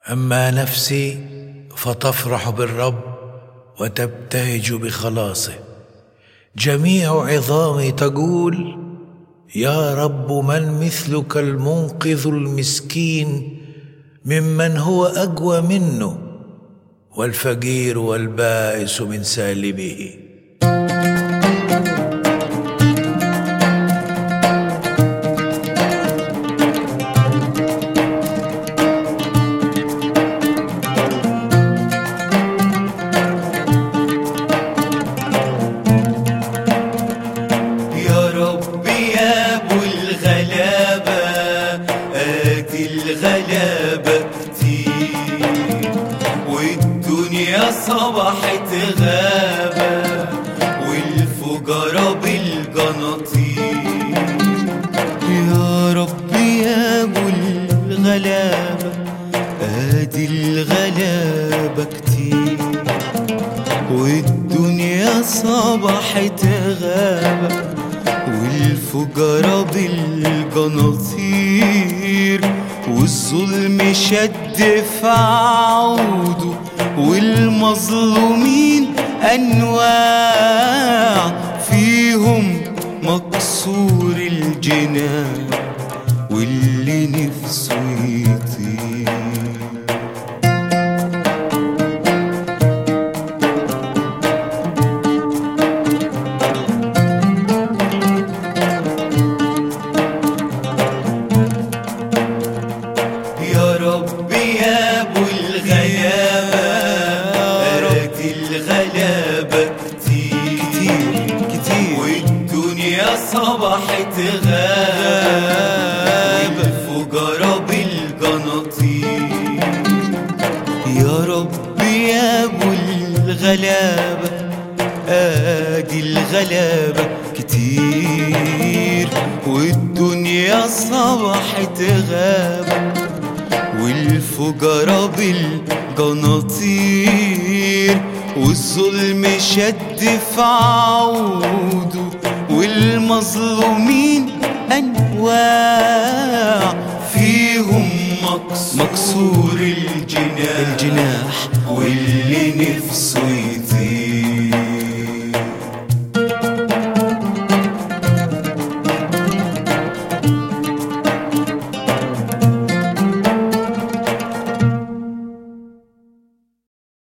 اما نفسي فتفرح بالرب وتبتهج بخلاصه جميع عظامي تقول يا رب من مثلك المنقذ المسكين ممن هو اقوى منه والفقير والبائس من سالبه يا رب يا ابو الغلابة ادي الغلابة كتير والدنيا صبحت غابة والفجرة بالجناطير يا رب يا ابو الغلابة ادي الغلابة كتير والدنيا صبحت غابة والفجرة بالجناطير والظلم شد في عوده والمظلومين أنواع فيهم مكسور الجنان واللي نفسه يطير يا رب يا ابو الغيابة ادي الغلابة كتير كتير كتير والدنيا صبحت غابة والفجرة بالجناطير يا رب يا ابو الغلابة ادي الغلابة كتير والدنيا صبحت غابة والفجرة بالجناطير والظلم شد في عوده والمظلومين أنواع فيهم مكسور, مكسور الجناح, الجناح واللي نفسه